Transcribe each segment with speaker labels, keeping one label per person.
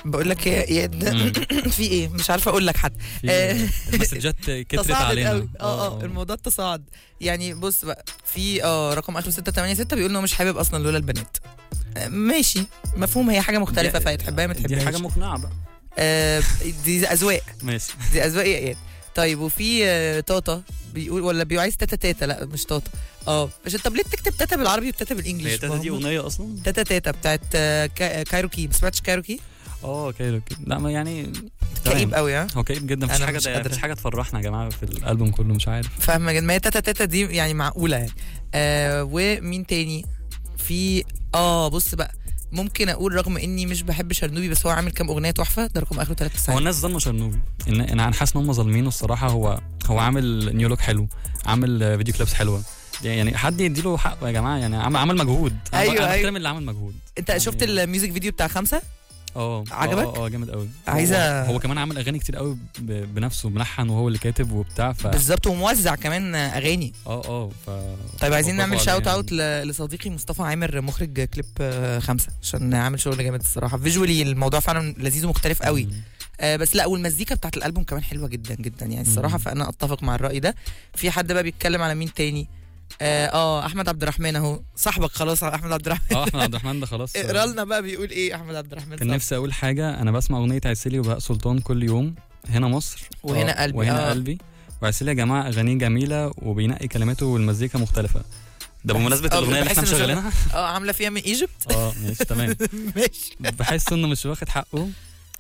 Speaker 1: بقول لك يا اياد
Speaker 2: مم.
Speaker 1: في ايه مش عارفه اقول لك حتى آه.
Speaker 2: في المسجات كترت
Speaker 1: تصاعدت
Speaker 2: علينا
Speaker 1: قوي اه اه الموضوع تصاعد يعني بص بقى في اه رقم اخره 686 بيقول انه مش حابب اصلا لولا البنات آه، ماشي مفهوم هي حاجه مختلفه
Speaker 2: دي-
Speaker 1: فهي تحبها ما
Speaker 2: دي
Speaker 1: تحبهاش
Speaker 2: حاجه مقنعه بقى
Speaker 1: آه دي اذواق
Speaker 2: ماشي
Speaker 1: دي اذواق يا اياد طيب وفي آه، طاطا بيقول ولا بيقول عايز تاتا تاتا لا مش طاطا اه مش طب ليه تكتب تاتا بالعربي وتاتا بالانجلش
Speaker 2: هي تاتا دي اغنيه اصلا
Speaker 1: تاتا تاتا بتاعت آه، كا- كايروكي ما سمعتش كايروكي
Speaker 2: اه كايروكي لا ما يعني
Speaker 1: كئيب
Speaker 2: تمام.
Speaker 1: قوي ها
Speaker 2: هو كئيب جدا مفيش
Speaker 1: أنا
Speaker 2: حاجه
Speaker 1: مش
Speaker 2: ده
Speaker 1: قادرة.
Speaker 2: مفيش حاجه تفرحنا يا جماعه في الالبوم كله مش عارف
Speaker 1: فاهمه جدا ما هي تاتا تاتا دي يعني معقوله يعني آه ومين تاني في اه بص بقى ممكن اقول رغم اني مش بحب شرنوبي بس هو عامل كام اغنيه تحفه ده رقم اخره 3
Speaker 2: هو الناس ظلموا شرنوبي ان انا أنا حاسس ان هم ظالمينه الصراحه هو هو عامل نيو لوك حلو عامل آه، فيديو كليبس حلوه يعني حد يديله حقه يا جماعه يعني عمل عمل مجهود أنا
Speaker 1: أيوة،
Speaker 2: ب- انا
Speaker 1: أيوة.
Speaker 2: بحترم اللي عمل مجهود
Speaker 1: انت
Speaker 2: يعني-
Speaker 1: شفت الميوزك فيديو بتاع خمسة
Speaker 2: اه
Speaker 1: عجبك؟
Speaker 2: اه اه جامد قوي
Speaker 1: عايزة-
Speaker 2: هو, هو كمان عامل اغاني كتير قوي ب- بنفسه ملحن وهو اللي كاتب وبتاع ف
Speaker 1: بالظبط وموزع كمان اغاني
Speaker 2: اه اه ف
Speaker 1: طيب عايزين
Speaker 2: برافو
Speaker 1: نعمل
Speaker 2: عليه
Speaker 1: شاوت
Speaker 2: يعني.
Speaker 1: اوت ل- لصديقي مصطفى عامر مخرج كليب آه، خمسة عشان عامل شغل جامد الصراحه فيجولي الموضوع فعلا لذيذ ومختلف قوي
Speaker 2: مم.
Speaker 1: آه بس لا والمزيكا بتاعت الالبوم كمان حلوه جدا جدا يعني الصراحه
Speaker 2: مم.
Speaker 1: فانا اتفق مع الراي ده في حد بقى بيتكلم على مين تاني اه, آه احمد عبد الرحمن اهو صاحبك خلاص احمد عبد الرحمن
Speaker 2: اه احمد عبد الرحمن ده خلاص
Speaker 1: اقرا لنا بقى بيقول ايه احمد عبد الرحمن
Speaker 2: كان
Speaker 1: صاحبك.
Speaker 2: نفسي اقول حاجه انا بسمع اغنيه عسيلي وبهاء سلطان كل يوم هنا مصر
Speaker 1: وهنا
Speaker 2: آه،
Speaker 1: قلبي،
Speaker 2: وهنا
Speaker 1: آه.
Speaker 2: قلبي وعسيلي يا جماعه اغانيه جميله وبينقي كلماته والمزيكا مختلفه ده
Speaker 1: بحس-
Speaker 2: بمناسبه
Speaker 1: آه،
Speaker 2: الاغنيه اللي
Speaker 1: بحس
Speaker 2: احنا
Speaker 1: إنه شغال.
Speaker 2: مشغلينها
Speaker 1: اه عامله فيها من ايجيبت
Speaker 2: اه ماشي تمام
Speaker 1: ماشي
Speaker 2: بحس انه مش واخد حقه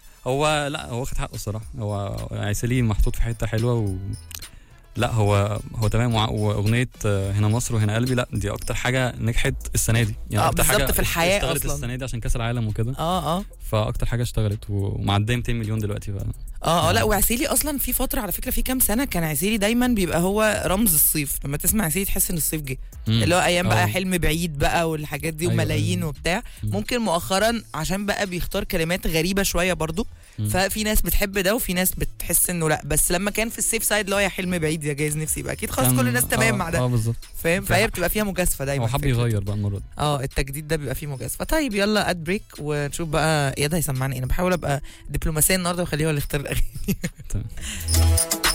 Speaker 2: هو لا هو واخد حقه الصراحه هو عسيلي محطوط في حته حلوه و لا هو هو تمام وع- واغنيه آه، هنا مصر وهنا قلبي لا دي اكتر حاجه نجحت السنه دي يعني
Speaker 1: آه،
Speaker 2: اكتر
Speaker 1: بالظبط
Speaker 2: حاجه
Speaker 1: في الحياة
Speaker 2: اشتغلت
Speaker 1: أصلاً.
Speaker 2: السنه دي عشان كاس العالم وكده
Speaker 1: اه اه
Speaker 2: فاكتر حاجه اشتغلت ومعديه 200 مليون دلوقتي ف
Speaker 1: اه اه لا وعسيلي اصلا في فتره على فكره في كام سنه كان عسيلي دايما بيبقى هو رمز الصيف لما تسمع عسيلي تحس ان الصيف جه
Speaker 2: مم.
Speaker 1: اللي هو ايام بقى
Speaker 2: آه.
Speaker 1: حلم بعيد بقى والحاجات دي
Speaker 2: أيوة،
Speaker 1: وملايين
Speaker 2: أيوة.
Speaker 1: وبتاع
Speaker 2: مم.
Speaker 1: ممكن مؤخرا عشان بقى بيختار كلمات غريبه شويه برضو
Speaker 2: مم.
Speaker 1: ففي ناس بتحب ده وفي ناس بتحس انه لا بس لما كان في السيف سايد اللي هو يا حلم بعيد يا جايز نفسي يبقى اكيد خلاص
Speaker 2: كان-
Speaker 1: كل الناس تمام
Speaker 2: آه،
Speaker 1: مع ده
Speaker 2: اه بالظبط
Speaker 1: فاهم فهي بتبقى فيها مجازفه دايما
Speaker 2: هو حب
Speaker 1: فكرة.
Speaker 2: يغير بقى المره دي
Speaker 1: اه التجديد ده بيبقى فيه مجازفه طيب يلا اد بريك ونشوف بقى اياد هيسمعنا ايه انا بحاول ابقى دبلوماسيه النهارده واخليه هو اللي يختار الاغاني
Speaker 2: تمام.